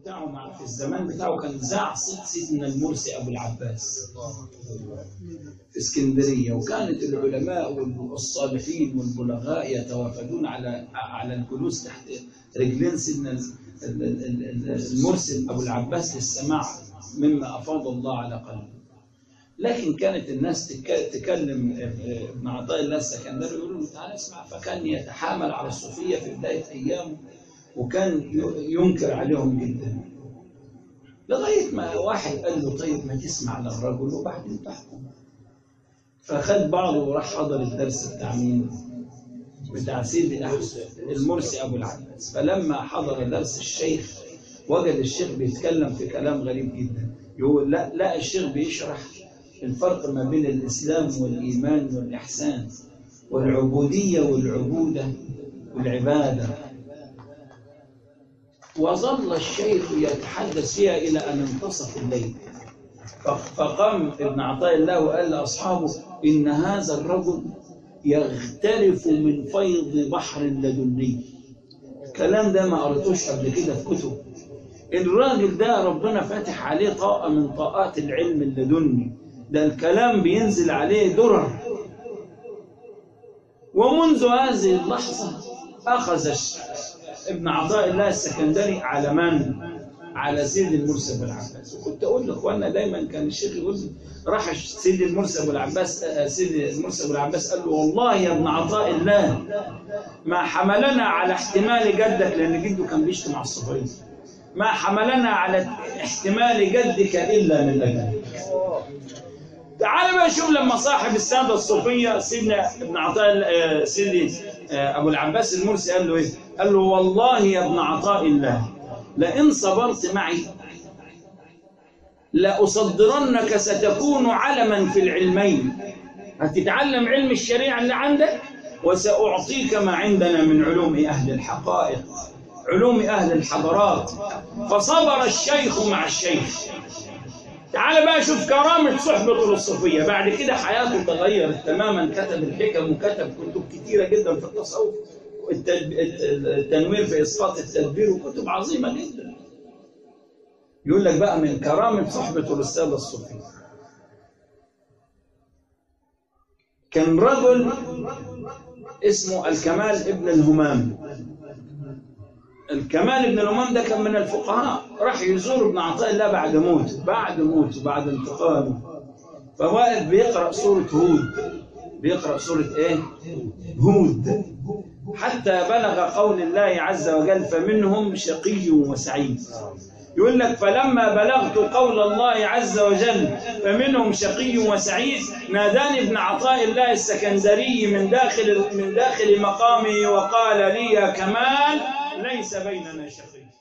بتاعه مع في الزمان بتاعه كان ذاع صوت سيدنا المرسي ابو العباس في اسكندريه وكانت العلماء والصالحين والبلغاء يتوافدون على على الجلوس تحت رجلين سيدنا ال- ال- ال- ال- المرسي ابو العباس للسماع مما افاض الله على قلبه لكن كانت الناس تك- تكلم ابن عطاء الله السكندري يقولوا له تعالى اسمع فكان يتحامل على الصوفيه في بدايه ايامه وكان ي- ينكر عليهم جدا لغايه ما واحد قال له طيب ما تسمع للرجل وبعدين تحكم فخد بعضه وراح حضر الدرس بتاع مين؟ بتاع سيدي أحسن المرسي ابو العباس فلما حضر درس الشيخ وجد الشيخ بيتكلم في كلام غريب جدا يقول لا لا الشيخ بيشرح الفرق ما بين الاسلام والايمان والاحسان والعبوديه والعبوده والعباده وظل الشيخ يتحدث فيها الى ان انتصف الليل فقام ابن عطاء الله وقال لاصحابه ان هذا الرجل يغترف من فيض بحر لدني الكلام ده ما قريتوش قبل كده في كتب الراجل ده ربنا فاتح عليه طاقة من طاقات العلم اللدني ده الكلام بينزل عليه درر ومنذ هذه اللحظة أخذ الش- ابن عطاء الله السكندري على من؟ على سيد المرسي ابو العباس وكنت اقول لاخواننا دايما كان الشيخ يقول لي راح سيد المرسي ابو العباس آه، سيد المرسي ابو العباس قال له والله يا ابن عطاء الله ما حملنا على احتمال جدك لان جده كان بيشتم على الصفريه ما حملنا على احتمال جدك الا من اجلك تعال بقى شوف لما صاحب الساده الصوفيه سيدنا ابن عطاء آه، سيدي آه، ابو العباس المرسي قال له ايه؟ قال له والله يا ابن عطاء الله لئن صبرت معي لأصدرنك ستكون علما في العلمين هتتعلم علم الشريعة اللي عندك وسأعطيك ما عندنا من علوم أهل الحقائق علوم أهل الحضارات فصبر الشيخ مع الشيخ تعال بقى شوف كرامة صحبة الصوفية بعد كده حياته تغيرت تماما كتب الحكم وكتب كتب كتيرة جدا في التصوف التد- التنوير في إسقاط التدبير وكتب عظيمة جدا يقول لك بقى من كرامة صحبة الأستاذ الصوفي كان رجل اسمه الكمال ابن الهمام الكمال ابن الهمام ده كان من الفقهاء راح يزور ابن عطاء الله بعد موته بعد موته بعد انتقاله فواقف بيقرأ سورة هود بيقرأ سورة ايه؟ هود حتى بلغ قول الله عز وجل فمنهم شقي وسعيد يقول لك فلما بلغت قول الله عز وجل فمنهم شقي وسعيد ناداني ابن عطاء الله السكندري من داخل من داخل مقامه وقال لي يا كمال ليس بيننا شقي